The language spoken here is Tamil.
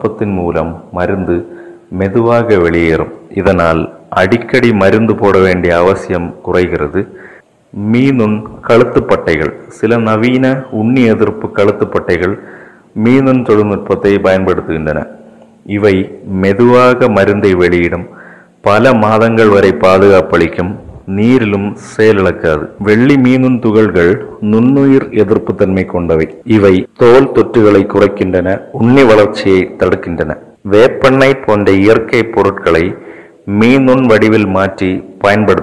வெப்பத்தின் மூலம் மருந்து மெதுவாக வெளியேறும் இதனால் அடிக்கடி மருந்து போட வேண்டிய அவசியம் குறைகிறது மீனுன் கழுத்துப்பட்டைகள் சில நவீன உண்ணி எதிர்ப்பு கழுத்துப்பட்டைகள் மீனுன் தொழில்நுட்பத்தை பயன்படுத்துகின்றன இவை மெதுவாக மருந்தை வெளியிடும் பல மாதங்கள் வரை பாதுகாப்பளிக்கும் நீரிலும் செயலிழக்காது வெள்ளி மீனுன் துகள்கள் நுண்ணுயிர் எதிர்ப்பு தன்மை கொண்டவை இவை தோல் தொற்றுகளை குறைக்கின்றன உண்ணி வளர்ச்சியை தடுக்கின்றன வேப்பெண்ணெய் போன்ற இயற்கை பொருட்களை மீனுன் வடிவில் மாற்றி பயன்படுத்த